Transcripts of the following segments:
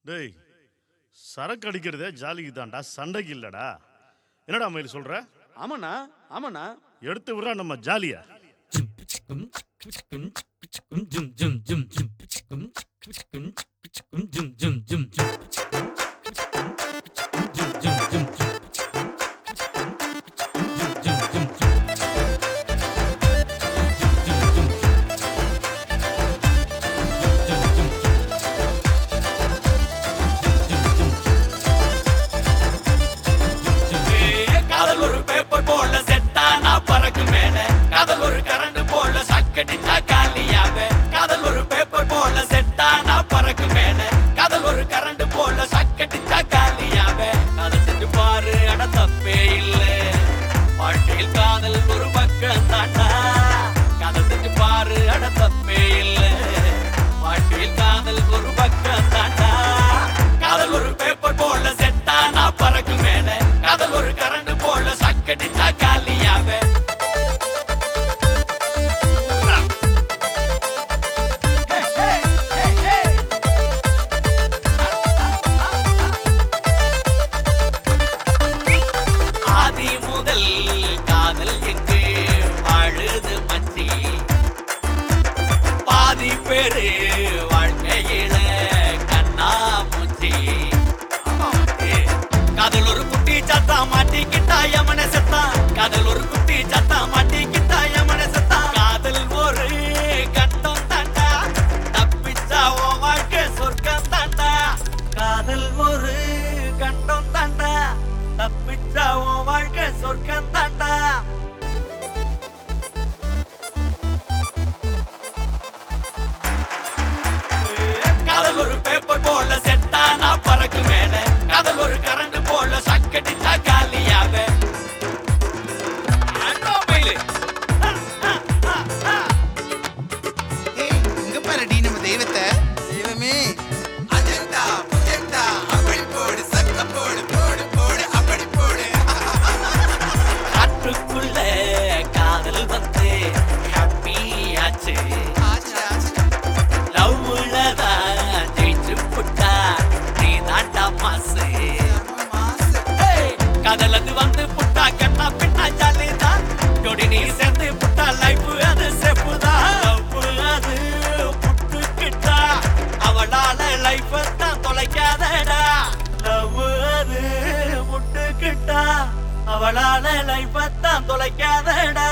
டேய் சரக்கு அடிக்கிறதே ஜாலிக்கு தான்டா சண்டைக்கு இல்லடா என்னடா மயில் சொல்ற ஆமாண்ணா ஆமாண்ணா எடுத்து விடுறா நம்ம ஜாலியா காதல் ஒரு பேப்பர் போல செட்டா நான் பறக்கு மேல காதல் ஒரு கரண்ட் போல சக்கடிச்சா காலியாவே காதல் ஒரு பேப்பர் போல செட்டா நான் பறக்கு மேல காதல் ஒரு கரண்ட் போல சக்கடிச்சா காலியாவே காதல் செஞ்சு பாரு அட தப்பே இல்ல வாழ்க்கையில் காதல் ஒரு பக்கம் தாண்டா காதல் செஞ்சு பாரு அட தப்பே இல்ல வாழ்க்கையில் காதல் ஒரு பக்கம் தாண்டா காதல் ஒரு பேப்பர் போல செட்டா நான் பறக்கு மேல காதல் ஒரு கரண்ட் போல சக்கடிச்சா காலியாவே ஆதி முதல் காதல் எங்கு வாழுது மச்சி பாதி பேரு வாழ்க்கையில கண்ணா மூச்சி காதல் ஒரு குட்டி சத்தா மாட்டிக்கிட்டா யமன செத்தா காதல் ஒரு குட்டி சத்தா மாட்டிக்கிட்டா யமன செத்தா காதல் ஒரு கட்டம் தாண்டா தப்பிச்சா உன் வாழ்க்கை சொர்க்கம் தாண்டா காதல் ஒரு கட்டம் தாண்டா தப்பிச்சா உன் வாழ்க்கை சொர்க்கம் தாண்டா காதல் ஒரு பேப்பர் போல செட்டா நான் பறக்கு மேல காதல் ஒரு கரண்ட் போல சக்கடிச்சா காலியாவே அண்ணா மயிலு. ஏய், இங்க பாருடி நம்ம தெய்வத்தை தெய்வமே அஜெண்டா புஜெண்டா அப்படி போடு சக்க போடு போடு போடு அப்படி போடு காற்றுக்குள்ள காதல் வந்து ஹாப்பி ஆச்சு ஆச்சு ஆச்சு லவ்லதான் ஜெயிச்சு புட்டா நீ தாண்டா மாசு மாசு காதல் அது வந்து புட்டா கண்ணா பின்னா ஜாலிதான் ஜோடி நீ சேர்ந்து புட்டா லைஃப் அது செப்புதான் லவ் அது புட்டுக்கிட்டா அவளால லைஃப் தான் தொலைக்காதடா லவ் அது புட்டுக்கிட்டா அவளால லைஃப் தான் தொலைக்காதடா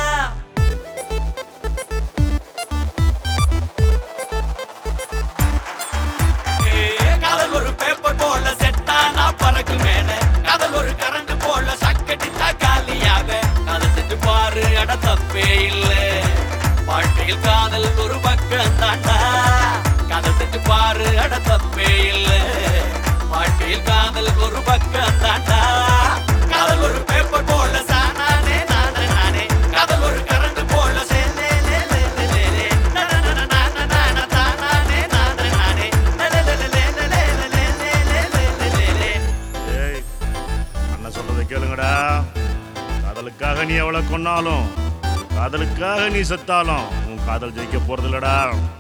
காதல் ஒரு பேப்பர் போல செட்டா நான் பறக்கு மேல காதல் ஒரு கரண்ட் போல சக்கடிச்சா காலியாவே காதல் செஞ்சு பாரு அட தப்பே இல்ல வாழ்க்கையில் காதல் ஒரு பக்கம் தாண்டா காதல் செஞ்சு பாரு அட தப்பே இல்ல வாழ்க்கையில் காதல் ஒரு பக்கம் தாண்டா காதல் ஒரு பேப்பர் போல சானானே நானே நானே காதல் ஒரு கரண்ட் போல சேலே லே லே லே லே லே நா நா நா நா நா நா நா தானானே நானே நானே லே லே லே லே லே லே லே லே லே லே லே லே லே ஏய் அண்ணன் சொல்றதை கேளுங்கடா காதலுக்காக நீ எவ்வளவு கொன்னாலும் காதலுக்காக நீ செத்தாலும் உன் காதல் ஜெயிக்க போறது இல்லடா